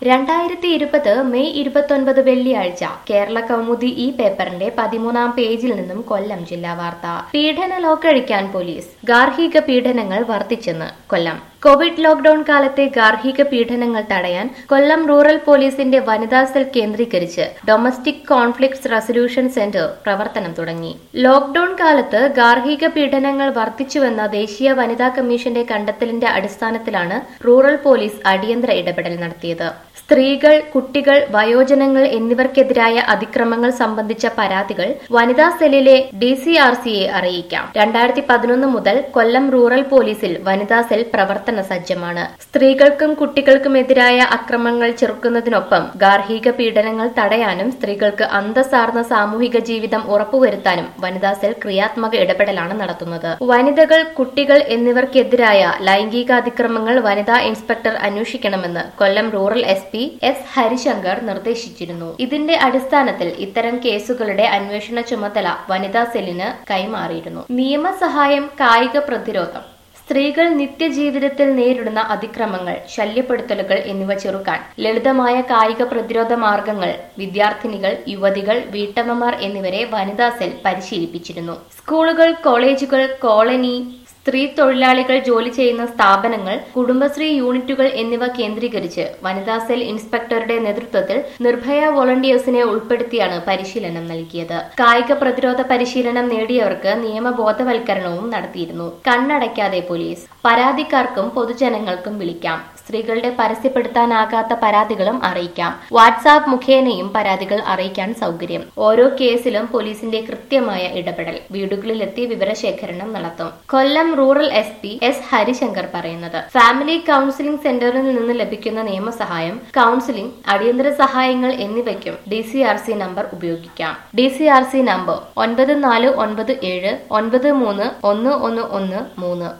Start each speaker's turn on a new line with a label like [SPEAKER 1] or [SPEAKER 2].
[SPEAKER 1] രണ്ടായിരത്തി ഇരുപത് മെയ് ഇരുപത്തൊൻപത് വെള്ളിയാഴ്ച കേരള കൗമുദി ഈ പേപ്പറിന്റെ പതിമൂന്നാം പേജിൽ നിന്നും കൊല്ലം ജില്ലാ വാർത്ത പീഡന ലോക്കഴിക്കാൻ പോലീസ് ഗാർഹിക പീഡനങ്ങൾ വർദ്ധിച്ചെന്ന് കൊല്ലം കോവിഡ് ലോക്ഡൌൺ കാലത്തെ ഗാർഹിക പീഡനങ്ങൾ തടയാൻ കൊല്ലം റൂറൽ പോലീസിന്റെ വനിതാ സെൽ കേന്ദ്രീകരിച്ച് ഡൊമസ്റ്റിക് കോൺഫ്ലിക്ട്സ് റെസൊല്യൂഷൻ സെന്റർ പ്രവർത്തനം തുടങ്ങി ലോക്ഡൌൺ കാലത്ത് ഗാർഹിക പീഡനങ്ങൾ വർദ്ധിച്ചുവെന്ന ദേശീയ വനിതാ കമ്മീഷന്റെ കണ്ടെത്തലിന്റെ അടിസ്ഥാനത്തിലാണ് റൂറൽ പോലീസ് അടിയന്തര ഇടപെടൽ നടത്തിയത് സ്ത്രീകൾ കുട്ടികൾ വയോജനങ്ങൾ എന്നിവർക്കെതിരായ അതിക്രമങ്ങൾ സംബന്ധിച്ച പരാതികൾ വനിതാ സെല്ലിലെ ഡി സി ആർ സിയെ അറിയിക്കാം രണ്ടായിരത്തി പതിനൊന്ന് മുതൽ കൊല്ലം റൂറൽ പോലീസിൽ വനിതാ സെൽ പ്രവർത്തന സജ്ജമാണ് സ്ത്രീകൾക്കും കുട്ടികൾക്കുമെതിരായ അക്രമങ്ങൾ ചെറുക്കുന്നതിനൊപ്പം ഗാർഹിക പീഡനങ്ങൾ തടയാനും സ്ത്രീകൾക്ക് അന്തസ്സാർന്ന സാമൂഹിക ജീവിതം ഉറപ്പുവരുത്താനും വനിതാ സെൽ ക്രിയാത്മക ഇടപെടലാണ് നടത്തുന്നത് വനിതകൾ കുട്ടികൾ എന്നിവർക്കെതിരായ ലൈംഗികാതിക്രമങ്ങൾ വനിതാ ഇൻസ്പെക്ടർ അന്വേഷിക്കണമെന്ന് Kollam rural S P S Harishankar നിർദ്ദേശിച്ചിരുന്നു ഇതിന്റെ അടിസ്ഥാനത്തിൽ ഇത്തരം കേസുകളുടെ അന്വേഷണ ചുമതല വനിതാ സെല്ലിന് കൈമാറിയിരുന്നു നിയമസഹായം കായിക പ്രതിരോധം സ്ത്രീകൾ നിത്യജീവിതത്തിൽ നേരിടുന്ന അതിക്രമങ്ങൾ ശല്യപ്പെടുത്തലുകൾ എന്നിവ ചെറുക്കാൻ ലളിതമായ കായിക പ്രതിരോധ മാർഗങ്ങൾ വിദ്യാർത്ഥിനികൾ യുവതികൾ വീട്ടമ്മമാർ എന്നിവരെ വനിതാ സെൽ പരിശീലിപ്പിച്ചിരുന്നു സ്കൂളുകൾ കോളേജുകൾ കോളനി സ്ത്രീ തൊഴിലാളികൾ ജോലി ചെയ്യുന്ന സ്ഥാപനങ്ങൾ കുടുംബശ്രീ യൂണിറ്റുകൾ എന്നിവ കേന്ദ്രീകരിച്ച് വനിതാ സെൽ ഇൻസ്പെക്ടറുടെ നേതൃത്വത്തിൽ നിർഭയ വോളണ്ടിയേഴ്സിനെ ഉൾപ്പെടുത്തിയാണ് പരിശീലനം നൽകിയത് കായിക പ്രതിരോധ പരിശീലനം നേടിയവർക്ക് നിയമബോധവൽക്കരണവും നടത്തിയിരുന്നു കണ്ണടയ്ക്കാതെ പോലീസ് പരാതിക്കാർക്കും പൊതുജനങ്ങൾക്കും വിളിക്കാം സ്ത്രീകളുടെ പരസ്യപ്പെടുത്താനാകാത്ത പരാതികളും അറിയിക്കാം വാട്സാപ്പ് മുഖേനയും പരാതികൾ അറിയിക്കാൻ സൗകര്യം ഓരോ കേസിലും പോലീസിന്റെ കൃത്യമായ ഇടപെടൽ വീടുകളിലെത്തി വിവരശേഖരണം നടത്തും Kollam rural S P S Harishankar പറയുന്നത് ഫാമിലി കൌൺസിലിംഗ് സെന്ററിൽ നിന്ന് ലഭിക്കുന്ന നിയമസഹായം കൌൺസിലിംഗ് അടിയന്തര സഹായങ്ങൾ എന്നിവയ്ക്കും D C R C number ഉപയോഗിക്കാം D C R C number ഒൻപത് നാല് ഒൻപത് ഏഴ് ഒൻപത് മൂന്ന് ഒന്ന് ഒന്ന് ഒന്ന് മൂന്ന്